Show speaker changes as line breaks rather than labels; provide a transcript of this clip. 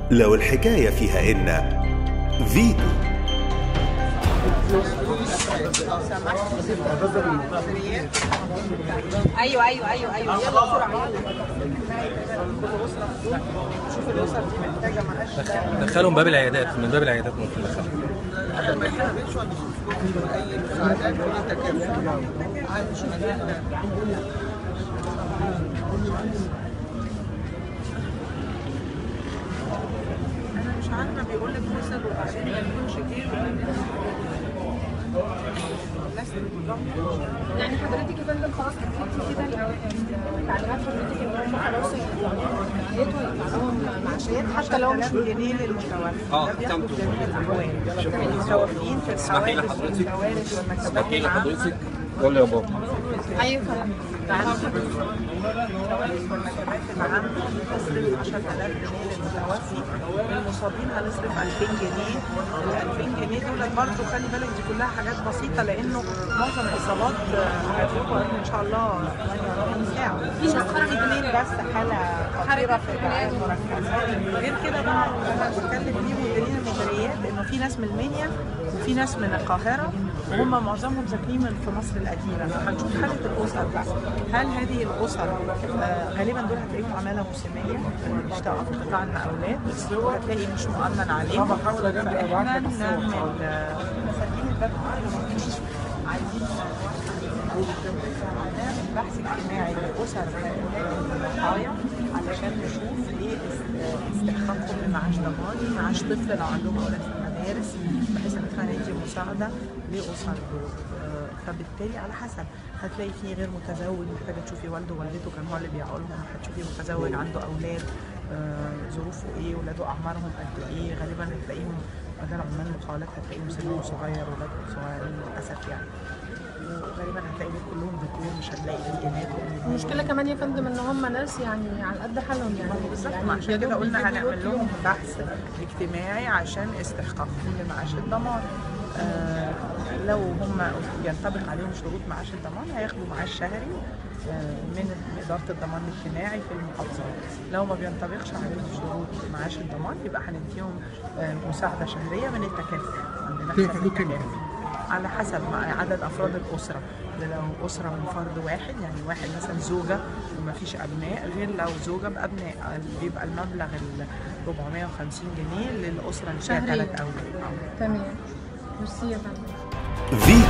لو الحكاية فيها إن فيتو
ايوه ايوه ايوه ايوه يلا بسرعه شوف الاسر دي محتاجه معاش
دخلهم باب العيادات من باب العيادات ممكن ندخلهم
قبل ما يحرق بيشوى اي مساعدات واي تكافل هنشوف انا مش عارفه بيقول لك وصل وبعدين ما يكونش جه الناس
يعني حضرتك يا فندم خلاص كتبتي كده تعليمات حضرتك ان هم خلاص يدوا يطلع لهم معاشات حتى لو مش
جنيه للمتوفي
آه،
ده بياخد
تمام.
جميع الاحوال المتوفيين في
اسمحي
الحوادث
لحضرتك
والكوارث والمكتبات
اسمحي
العامة
لحضرتك قول يا بابا
ايوه فندم
الكوارث والمكتبات العامة هنصرف 10000 جنيه للمتوفي المصابين هنصرف 2000 جنيه ال 2000 جنيه دول برضه خلي بالك دي كلها حاجات بسيطة لأنه معظم الإصابات آه، هتبقوا إن شاء الله 48 ساعة في اثنين بس حالة خطيرة في الرعاية المركزة غير كده بقى أنا بتكلم فيه مديرين المديريات إنه في ناس من المنيا وفي ناس من القاهرة وهم معظمهم ساكنين من في مصر القديمة فهنشوف حالة الأسر بقى هل هذه الأسر آه، غالبا دول هتلاقيهم عمالة موسمية آه، بيشتغلوا في قطاع المقاولات وهتلاقي مش مؤمن عليهم فإحنا نعمل آه، مساكين الباب عايزين نعمل بحث اجتماعي لأسر هؤلاء الضحايا علشان نشوف ايه است- استحقاقهم لمعاش ضماني معاش طفل لو عندهم اولاد في المدارس بحيث ان احنا ندي مساعده لاسر دول آه، فبالتالي على حسب هتلاقي في غير متزوج محتاجه تشوفي والده ووالدته كان هو اللي بيعولهم هتشوفي متزوج عنده اولاد آه، ظروفه ايه ولاده اعمارهم قد ايه غالبا هتلاقيهم بدل عمال مقاولات هتلاقيهم سنهم صغير ولادهم صغيرين للاسف يعني وغالبا هتلاقي دول كلهم ذكور مش هتلاقي في اناث
المشكله كمان يا فندم ان هم ناس يعني على قد حالهم يعني
بالظبط
يعني
ما عشان
يا
كده
دوب
قلنا
بيجيبوا
هنعمل
الوقت
لهم
يوم.
بحث اجتماعي عشان استحقاقهم لمعاش الضمان آه لو هم ينطبق عليهم شروط معاش الضمان هياخدوا معاش شهري آه، من إدارة الضمان الاجتماعي في المحافظات لو ما بينطبقش عليهم شروط معاش الضمان يبقى هنديهم آه، مساعدة شهرية من التكافل عندنا حساب التكافل على حسب ما عدد افراد الاسره لو اسره من فرد واحد يعني واحد مثلا زوجه وما فيش ابناء غير لو زوجه بابناء بيبقى المبلغ ال 450 جنيه للاسره اللي فيها
شهرياً.
ثلاث اولاد
تمام ميرسي يا فندم
فيتو